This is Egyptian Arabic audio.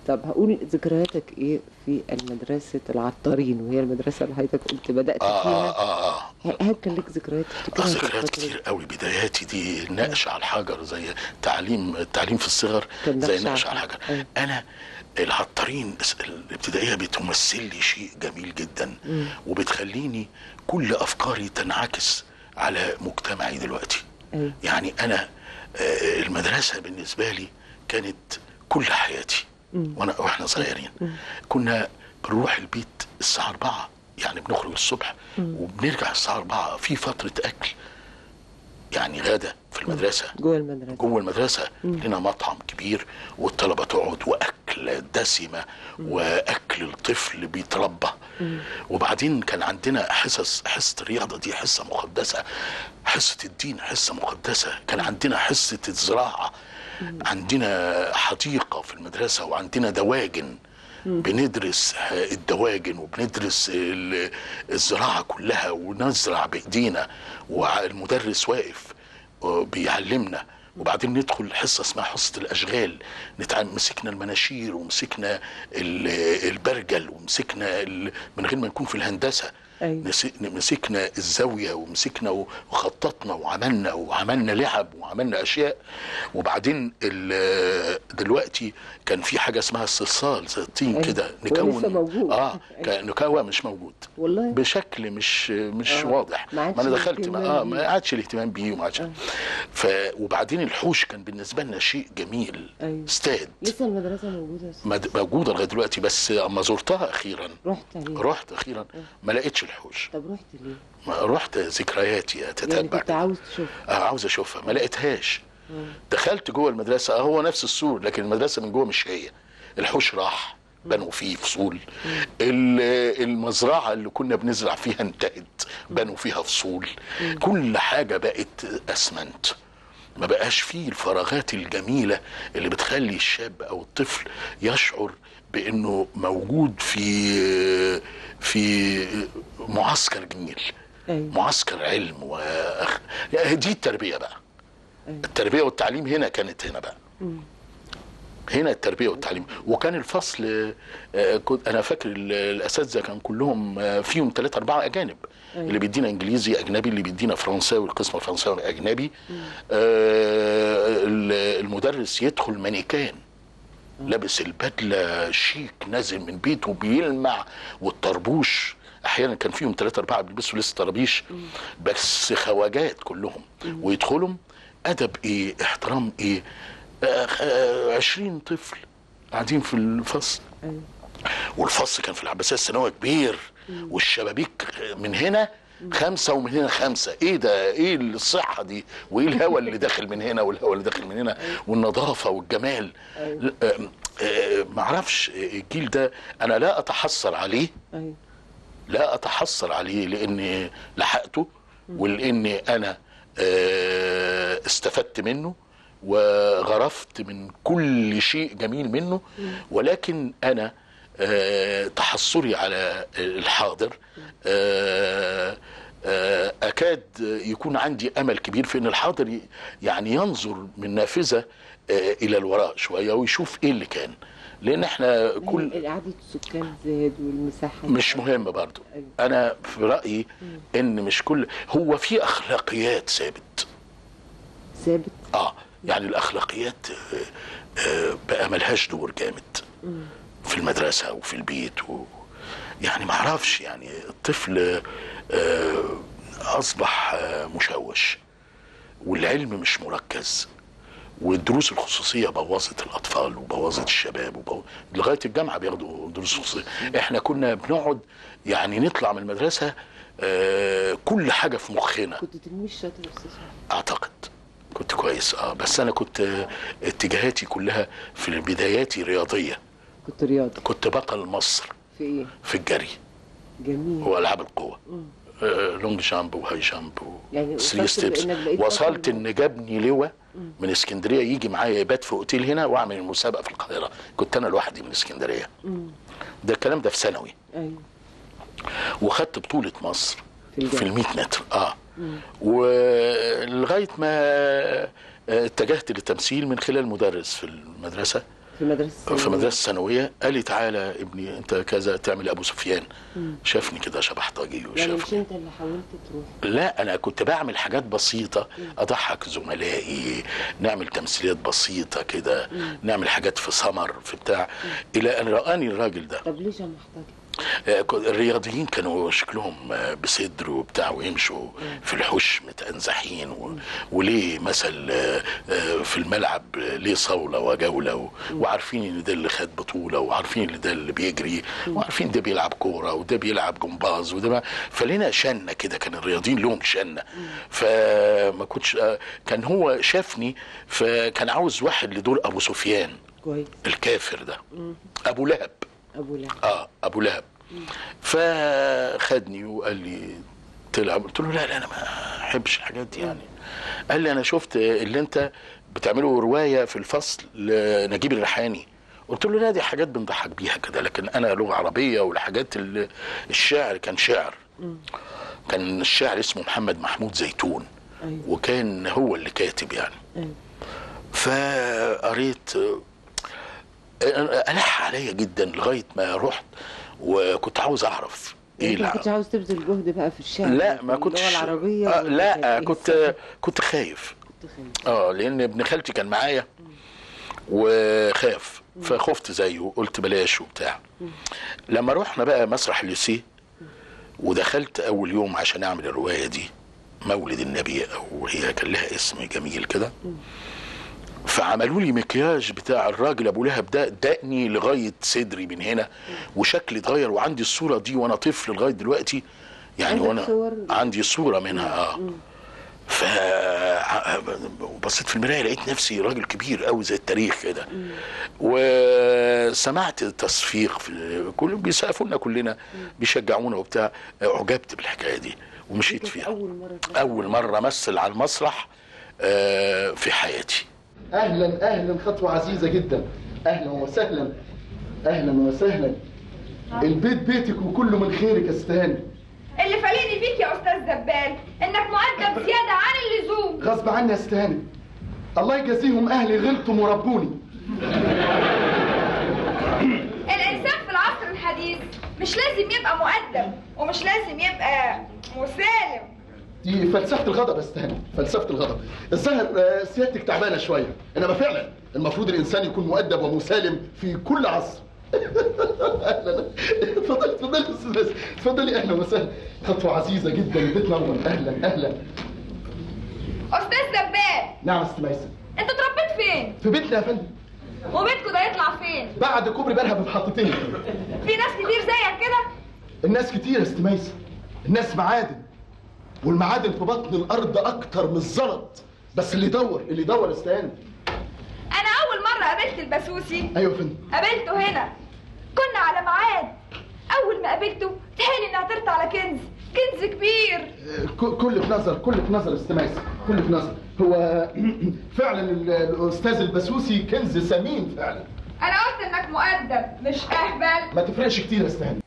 طب هقول ذكرياتك ايه في المدرسة العطارين وهي المدرسة اللي حضرتك قلت بدأت اه فيها اه اه, هل هل كان لك ذكريات آه تفتكرها في ذكريات الفترة دي؟ كتير قوي بداياتي دي نقش على الحجر زي تعليم التعليم في الصغر كان زي نقش نقش على على الحجر. الحجر أيوة. انا العطارين الابتدائيه بتمثل لي شيء جميل جدا وبتخليني كل افكاري تنعكس على مجتمعي دلوقتي أيوة. يعني انا آه، المدرسه بالنسبه لي كانت كل حياتي وانا واحنا صغيرين كنا بنروح البيت الساعه 4 يعني بنخرج الصبح وبنرجع الساعه 4 في فتره اكل يعني غدا في المدرسه جوه المدرسة جوه المدرسه لنا مطعم كبير والطلبه تقعد واكل دسمه واكل الطفل بيتربى وبعدين كان عندنا حصص حصه الرياضه دي حصه مقدسه حصه الدين حصه مقدسه كان عندنا حصه الزراعه عندنا حديقه في المدرسه وعندنا دواجن بندرس الدواجن وبندرس ال- الزراعه كلها ونزرع بايدينا والمدرس واقف بيعلمنا وبعدين ندخل حصه اسمها حصه الاشغال نتعلم مسكنا المناشير ومسكنا ال- البرجل ومسكنا ال- من غير ما نكون في الهندسه أيوة. نس- مسكنا الزاويه ومسكنا وخططنا وعملنا وعملنا لعب وعملنا اشياء وبعدين ال- دلوقتي كان في حاجه اسمها الصلصال زي الطين أيوة. كده هو نكون لسه موجود. اه أيوة. كان نكون مش موجود والله بشكل مش مش آه. واضح ما عادش ما انا دخلت ما, الاهتمام آه بيه. ما عادش الاهتمام بيه وما عادش ف وبعدين الحوش كان بالنسبه لنا شيء جميل أيوة. استاد لسه المدرسة موجودة يا أستاذ؟ مد- موجوده لغايه دلوقتي بس اما زرتها اخيرا رحت عليه رحت اخيرا ما لقيتش الحوش طب رحت ليه؟ ما رحت ذكرياتي يعني اتتبع كنت عاوز تشوف آه عاوز اشوفها ما لقيتهاش دخلت جوه المدرسه آه هو نفس السور لكن المدرسه من جوه مش هي الحوش راح بنوا فيه فصول ال- المزرعه اللي كنا بنزرع فيها انتهت بنوا فيها فصول كل حاجه بقت اسمنت ما بقاش فيه الفراغات الجميله اللي بتخلي الشاب او الطفل يشعر بانه موجود في في معسكر جميل أيوة. معسكر علم وأخ... يعني دي التربيه بقى التربيه والتعليم هنا كانت هنا بقى هنا التربيه والتعليم وكان الفصل آه، كنت انا فاكر ال- الاساتذه كان كلهم آه، فيهم ثلاثه اربعه اجانب أيوة. اللي بيدينا انجليزي اجنبي اللي بيدينا فرنساوي القسم الفرنساوي اجنبي آه، ال- المدرس يدخل مانيكان لابس البدله شيك نازل من بيته بيلمع والطربوش احيانا كان فيهم ثلاثة أربعة بيلبسوا لسه طرابيش بس خواجات كلهم ويدخلوا ادب ايه احترام ايه آه، آه، عشرين طفل قاعدين في الفصل أيوة. والفصل كان في العباسيه الثانويه كبير والشبابيك من هنا خمسه ومن هنا خمسه ايه ده ايه الصحه دي وايه الهواء اللي داخل من هنا والهواء اللي داخل من هنا والنظافه والجمال أيوة. آه، آه، معرفش الجيل ده انا لا اتحسر عليه أيوة. لا اتحسر عليه لاني لحقته ولاني انا آه، استفدت منه وغرفت من كل شيء جميل منه ولكن انا آه، تحسري على الحاضر آه، آه، اكاد يكون عندي امل كبير في ان الحاضر ي- يعني ينظر من نافذه آه، الى الوراء شويه ويشوف ايه اللي كان لان احنا كل كل عدد السكان زاد والمساحة مش مهم برضو أيوة. انا في رايي ان مش كل هو في اخلاقيات ثابت ثابت اه يعني الاخلاقيات آه، آه، بقى ملهاش دور جامد في المدرسه وفي البيت و يعني ما اعرفش يعني الطفل آه، اصبح آه، مشوش والعلم مش مركز والدروس الخصوصيه بوظت الاطفال وبوظت الشباب وبو... لغايه الجامعه بياخدوا دروس خصوصيه احنا كنا بنقعد يعني نطلع من المدرسه آه كل حاجه في مخنا كنت تلميذ شاطر يا أستاذ عمرو. اعتقد كنت كويس اه بس انا كنت آه، اتجاهاتي كلها في بداياتي رياضيه كنت رياضي كنت بطل مصر في إيه؟ في الجري جميل والعاب القوه آه لونج جامب وهاي جامب يعني وثري وصلت ستيبس لإنك بقيت وصلت بطل ان جابني لواء من اسكندريه يجي معايا يبات في اوتيل هنا واعمل المسابقه في القاهره كنت انا لوحدي من اسكندريه ده الكلام ده في ثانوي أيوة وخدت بطوله مصر في الجري. في ال 100 متر اه ولغايه ما آه، اتجهت للتمثيل من خلال مدرس في المدرسه في مدرسه في الثانوية. مدرسه ثانويه قال لي تعالى ابني انت كذا تعمل ابو سفيان شافني كده شبح طاجي يعني وشافني مش انت اللي حاولت تروح لا انا كنت بعمل حاجات بسيطه اضحك زملائي نعمل تمثيليات بسيطه كده نعمل حاجات في سمر في بتاع الى ان راني الراجل ده طب ليه جمع طاجي؟ آه، كو- الرياضيين كانوا شكلهم آه، بصدر وبتاع ويمشوا في الحوش متأنزحين و... وليه مثل آه، آه، في الملعب آه، ليه صولة وجولة و... وعارفين ان ده اللي خد بطولة وعارفين ان ده اللي بيجري وعارفين ده بيلعب كورة وده بيلعب جمباز وده ما... فلنا شنة كده كان الرياضيين لهم شنة فما كنتش آه، كان هو شافني فكان عاوز واحد لدور ابو سفيان كويس الكافر ده ابو لهب ابو لهب اه ابو لهب فخدني وقال لي تلعب قلت له لا لا انا ما احبش الحاجات دي يعني قال لي انا شفت اللي انت بتعمله روايه في الفصل لنجيب الريحاني قلت له لا دي حاجات بنضحك بيها كده لكن انا لغه عربيه والحاجات اللي الشعر كان شعر كان الشاعر اسمه محمد محمود زيتون أيوة. وكان هو اللي كاتب يعني أيوة. فقريت ألح عليا جدا لغايه ما رحت وكنت عاوز اعرف ايه انت ما الع- كنتش عاوز تبذل جهد بقى في الشعر لا في ما كنتش اللغه العربيه آه ولا لا كان إيه كنت السبب؟ كنت خايف كنت خايف. اه لان ابن خالتي كان معايا وخاف فخفت زيه قلت بلاش وبتاع لما رحنا بقى مسرح الليسيه ودخلت اول يوم عشان اعمل الروايه دي مولد النبي او هي كان لها اسم جميل كده فعملوا لي مكياج بتاع الراجل ابو لهب ده دقني لغايه صدري من هنا وشكلي اتغير وعندي الصوره دي وانا طفل لغايه دلوقتي يعني عندك وانا صور؟ عندي صوره منها اه ف بصيت في المرايه لقيت نفسي راجل كبير قوي زي التاريخ كده وسمعت تصفيق في كل بيسقفوا لنا كلنا بيشجعونا وبتاع اعجبت بالحكايه دي ومشيت كانت فيها اول مره تروح. اول مره امثل على المسرح آه، في حياتي اهلا اهلا خطوه عزيزه جدا اهلا وسهلا اهلا وسهلا البيت بيتك وكله من خيرك يا استهاني اللي فالقني فيك يا استاذ زبال انك مؤدب زياده عن اللزوم غصب عني يا استهاني الله يجازيهم اهلي غلطوا وربوني الانسان في العصر الحديث مش لازم يبقى مؤدب ومش لازم يبقى مسالم دي فلسفه الغضب يا استهاني فلسفه الغضب الظاهر آه، سيادتك تعبانه شويه انما فعلا المفروض الانسان يكون مؤدب ومسالم في كل عصر اهلا اتفضلي اتفضلي يا استاذ ناس. اتفضلي اهلا وسهلا خطوه عزيزه جدا البيت نور اهلا اهلا استاذ زبال نعم يا استاذ ميسن انت اتربيت فين في بيتنا يا فندم وبيتكوا ده يطلع فين بعد كوبري بلها بمحطتين في ناس كتير زيك كده الناس كتير يا ست ميسة الناس معادن والمعادن في بطن الارض اكتر من الزلط بس اللي يدور اللي يدور استهاني انا اول مره قابلت البسوسي ايوه يا فندم قابلته هنا كنا على ميعاد اول ما قابلته تهيألي اني عثرت على كنز كنز كبير آه، ك- كل في نظر كل في نظر يا ست ميسة كل في نظر هو فعلا ال- الاستاذ البسوسي كنز ثمين فعلا انا قلت انك مؤدب مش اهبل ما تفرقش كتير يا استهاني